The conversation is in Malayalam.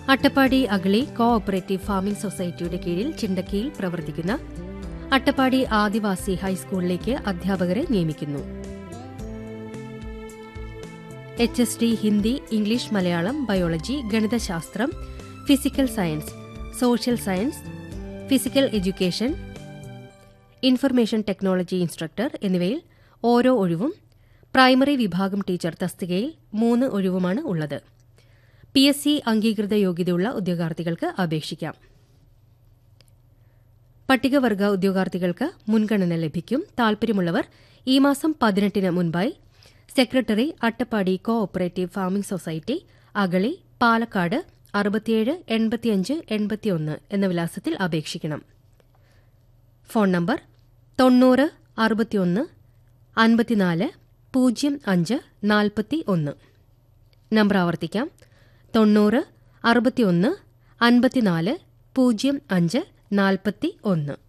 Attappadi Agali cooperative farming സൊസൈറ്റിയുടെ കീഴിൽ ചിണ്ടക്കിയിൽ പ്രവർത്തിക്കുന്ന അട്ടപ്പാടി ആദിവാസി ഹൈസ്കൂളിലേക്ക് അധ്യാപകരെ നിയമിക്കുന്നു H S T Hindi English Malayalam biology ഗണിതശാസ്ത്രം physical science social science physical education information technology instructor എന്നിവയിൽ ഓരോ ഒഴിവും പ്രൈമറി വിഭാഗം ടീച്ചർ തസ്തികയിൽ മൂന്ന് ഒഴിവുമാണ് ഉള്ളത് പി എസ് സി അംഗീകൃത യോഗ്യതയുള്ള ഉദ്യോഗാർത്ഥികൾക്ക് അപേക്ഷിക്കാം പട്ടികവർഗ ഉദ്യോഗാർത്ഥികൾക്ക് മുൻഗണന ലഭിക്കും താൽപര്യമുള്ളവർ ഈ മാസം പതിനെട്ടിന് മുൻപായി secretary Attappadi cooperative farming society Agali Palakkad അറുപത്തിയേഴ് എൺപത്തിയഞ്ച് എൺപത്തിയൊന്ന് എന്ന വിലാസത്തിൽ അപേക്ഷിക്കണം ഫോൺ നമ്പർ തൊണ്ണൂറ് അറുപത്തിയൊന്ന് അൻപത്തിനാല് പൂജ്യം അഞ്ച് നാൽപ്പത്തി ഒന്ന് നമ്പർ ആവർത്തിക്കാം തൊണ്ണൂറ് അറുപത്തിയൊന്ന് അൻപത്തിനാല് പൂജ്യം അഞ്ച് നാൽപ്പത്തി ഒന്ന്